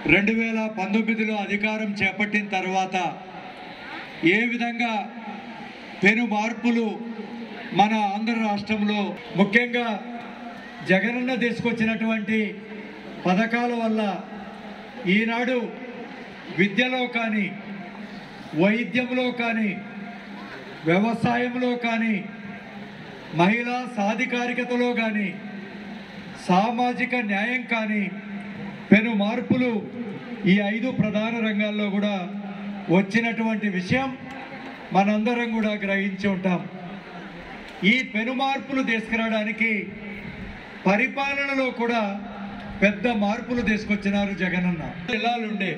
రెండు వేల పంతొమ్మిదిలో అధికారం చేపట్టిన తర్వాత ఏ విధంగా పెను మార్పులు మన ఆంధ్ర రాష్ట్రంలో ముఖ్యంగా జగనన్న తీసుకొచ్చినటువంటి పథకాల వల్ల ఈనాడు విద్యలో కానీ వైద్యంలో కానీ వ్యవసాయంలో కానీ మహిళా సాధికారికతలో కానీ సామాజిక న్యాయం కానీ పెను మార్పులు ఈ ఐదు ప్రధాన రంగాల్లో కూడా వచ్చినటువంటి విషయం మనందరం కూడా గ్రహించి ఉంటాం ఈ పెను మార్పులు తీసుకురావడానికి పరిపాలనలో కూడా పెద్ద మార్పులు తీసుకొచ్చినారు జగనన్న జిల్లాలుండే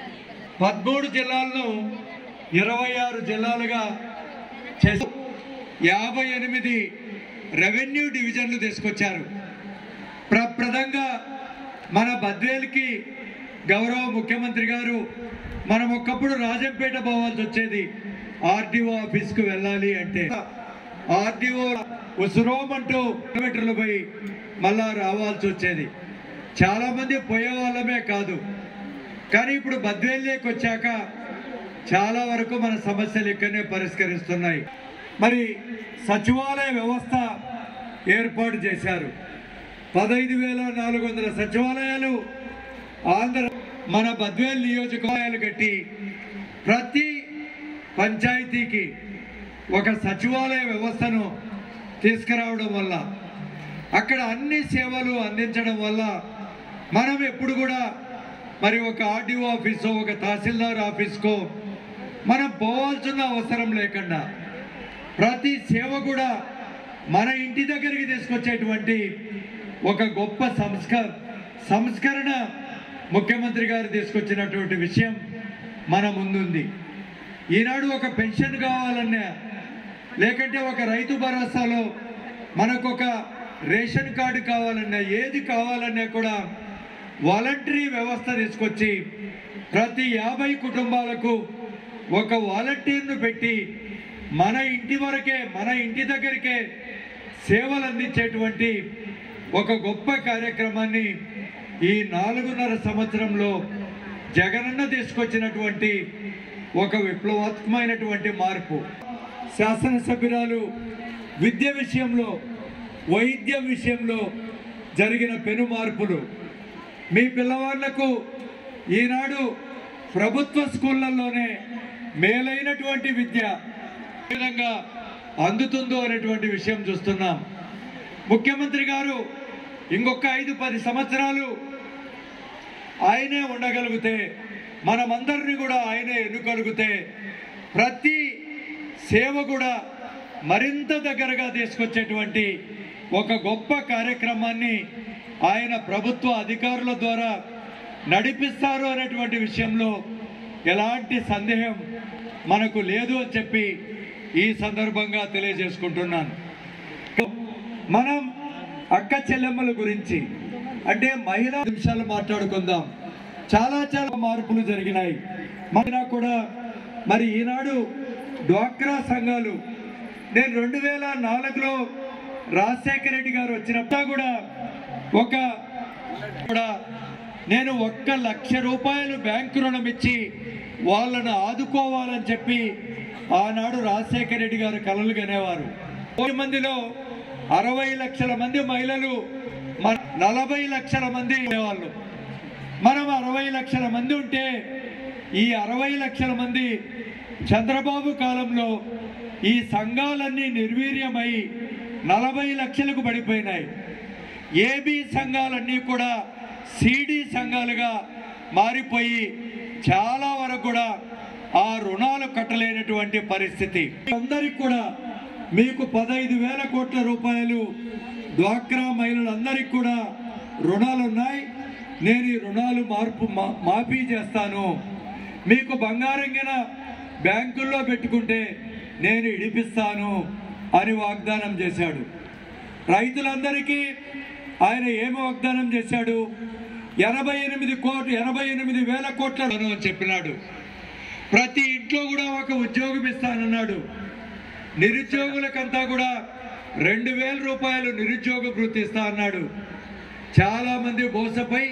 పదమూడు జిల్లాలను ఇరవై ఆరు జిల్లాలుగా చేసి యాభై ఎనిమిది రెవెన్యూ డివిజన్లు తీసుకొచ్చారు ప్రప్రదంగా మన బద్వేల్కి గౌరవ ముఖ్యమంత్రి గారు మనం ఒకప్పుడు రాజంపేట పోవాల్సి వచ్చేది ఆర్డీఓ ఆఫీస్కు వెళ్ళాలి అంటే ఆర్డీఓ ఉసురోమంటూ కిలోమీటర్లు పోయి మళ్ళా రావాల్సి వచ్చేది చాలా మంది పోయే వాళ్ళమే కాదు కానీ ఇప్పుడు బద్వేల్లోకి వచ్చాక చాలా వరకు మన సమస్యలు ఇక్కడనే పరిష్కరిస్తున్నాయి మరి సచివాలయ వ్యవస్థ ఏర్పాటు చేశారు పదహైదు వేల నాలుగు వందల సచివాలయాలు ఆంధ్ర మన బద్వేల్ నియోజకవర్గాలు కట్టి ప్రతి పంచాయతీకి ఒక సచివాలయ వ్యవస్థను తీసుకురావడం వల్ల అక్కడ అన్ని సేవలు అందించడం వల్ల మనం ఎప్పుడు కూడా మరి ఒక ఆర్డీఓ ఆఫీసో ఒక తహసీల్దార్ ఆఫీస్కో మనం పోవాల్సిన అవసరం లేకుండా ప్రతి సేవ కూడా మన ఇంటి దగ్గరికి తీసుకొచ్చేటువంటి ఒక గొప్ప సంస్కర సంస్కరణ ముఖ్యమంత్రి గారు తీసుకొచ్చినటువంటి విషయం మన ముందుంది ఈనాడు ఒక పెన్షన్ కావాలన్నా లేకంటే ఒక రైతు భరోసాలో మనకు ఒక రేషన్ కార్డు కావాలన్నా ఏది కావాలన్నా కూడా వాలంటరీ వ్యవస్థ తీసుకొచ్చి ప్రతి యాభై కుటుంబాలకు ఒక వాలంటీర్ను పెట్టి మన ఇంటి వరకే మన ఇంటి దగ్గరికే సేవలు అందించేటువంటి ఒక గొప్ప కార్యక్రమాన్ని ఈ నాలుగున్నర సంవత్సరంలో జగనన్న తీసుకొచ్చినటువంటి ఒక విప్లవాత్మకమైనటువంటి మార్పు శాసనసభ్యురాలు విద్య విషయంలో వైద్య విషయంలో జరిగిన పెను మార్పులు మీ పిల్లవాళ్లకు ఈనాడు ప్రభుత్వ స్కూళ్ళల్లోనే మేలైనటువంటి విద్య ఏ విధంగా అందుతుందో అనేటువంటి విషయం చూస్తున్నాం ముఖ్యమంత్రి గారు ఇంకొక ఐదు పది సంవత్సరాలు ఆయనే ఉండగలిగితే మనమందరినీ కూడా ఆయనే ఎన్నుకలిగితే ప్రతి సేవ కూడా మరింత దగ్గరగా తీసుకొచ్చేటువంటి ఒక గొప్ప కార్యక్రమాన్ని ఆయన ప్రభుత్వ అధికారుల ద్వారా నడిపిస్తారు అనేటువంటి విషయంలో ఎలాంటి సందేహం మనకు లేదు అని చెప్పి ఈ సందర్భంగా తెలియజేసుకుంటున్నాను మనం అక్క చెల్లెమ్మల గురించి అంటే మహిళా నిమిషాలు మాట్లాడుకుందాం చాలా చాలా మార్పులు జరిగినాయి మన కూడా మరి ఈనాడు డ్వాక్రా సంఘాలు నేను రెండు వేల నాలుగులో రాజశేఖర రెడ్డి గారు వచ్చినప్పుడు కూడా ఒక కూడా నేను ఒక్క లక్ష రూపాయలు బ్యాంకు రుణం ఇచ్చి వాళ్ళను ఆదుకోవాలని చెప్పి ఆనాడు రాజశేఖర రెడ్డి గారు కలలు కనేవారు కోటి మందిలో అరవై లక్షల మంది మహిళలు మన నలభై లక్షల మంది ఉండేవాళ్ళు మనం అరవై లక్షల మంది ఉంటే ఈ అరవై లక్షల మంది చంద్రబాబు కాలంలో ఈ సంఘాలన్నీ నిర్వీర్యమై నలభై లక్షలకు పడిపోయినాయి ఏబీ సంఘాలన్నీ కూడా సిడి సంఘాలుగా మారిపోయి చాలా వరకు కూడా ఆ రుణాలు కట్టలేనటువంటి పరిస్థితి అందరికి కూడా మీకు పదహైదు వేల కోట్ల రూపాయలు డ్వాక్రా మహిళలందరికీ కూడా రుణాలు ఉన్నాయి నేను ఈ రుణాలు మార్పు మా- మాఫీ చేస్తాను మీకు బంగారం గిన బ్యాంకుల్లో పెట్టుకుంటే నేను ఇడిపిస్తాను అని వాగ్దానం చేశాడు రైతులందరికీ ఆయన ఏమి వాగ్దానం చేశాడు ఎనభై ఎనిమిది కోట్లు ఎనభై ఎనిమిది వేల కోట్ల రుణం అని చెప్పినాడు ప్రతి ఇంట్లో కూడా ఒక ఉద్యోగం ఇస్తానన్నాడు నిరుద్యోగులకంతా కూడా రెండు వేల రూపాయలు నిరుద్యోగ భృతి ఇస్తా అన్నాడు చాలా మంది మోసపై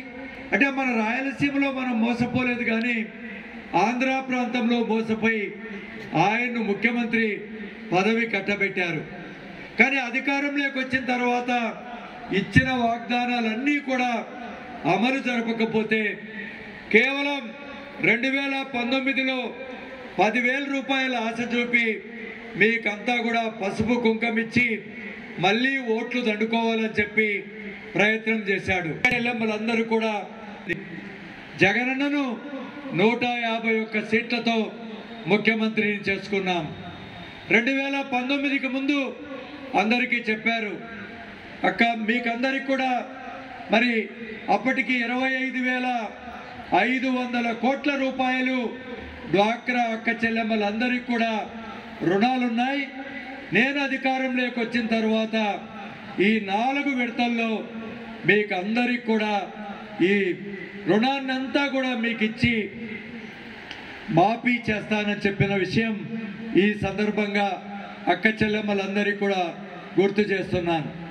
అంటే మన రాయలసీమలో మనం మోసపోలేదు కానీ ఆంధ్ర ప్రాంతంలో మోసపోయి ఆయన్ను ముఖ్యమంత్రి పదవి కట్టబెట్టారు కానీ అధికారంలోకి వచ్చిన తర్వాత ఇచ్చిన వాగ్దానాలన్నీ కూడా అమలు జరపకపోతే కేవలం రెండు వేల పంతొమ్మిదిలో పదివేల రూపాయల ఆశ చూపి మీకంతా కూడా పసుపు కుంకమిచ్చి మళ్ళీ ఓట్లు దండుకోవాలని చెప్పి ప్రయత్నం చేశాడు ఎల్లమ్మలందరూ కూడా జగనన్నను నూట యాభై ఒక్క సీట్లతో ముఖ్యమంత్రిని చేసుకున్నాం రెండు వేల పంతొమ్మిదికి ముందు అందరికీ చెప్పారు అక్క మీకందరికి కూడా మరి అప్పటికి ఇరవై ఐదు వేల ఐదు వందల కోట్ల రూపాయలు డ్వాక్రా అక్క చెల్లెమ్మలందరికీ కూడా రుణాలున్నాయి నేను అధికారంలోకి వచ్చిన తర్వాత ఈ నాలుగు విడతల్లో మీకు అందరికి కూడా ఈ రుణాన్నంతా కూడా మీకు ఇచ్చి మాఫీ చేస్తానని చెప్పిన విషయం ఈ సందర్భంగా అక్క చెల్లెమ్మలందరికీ కూడా గుర్తు చేస్తున్నాను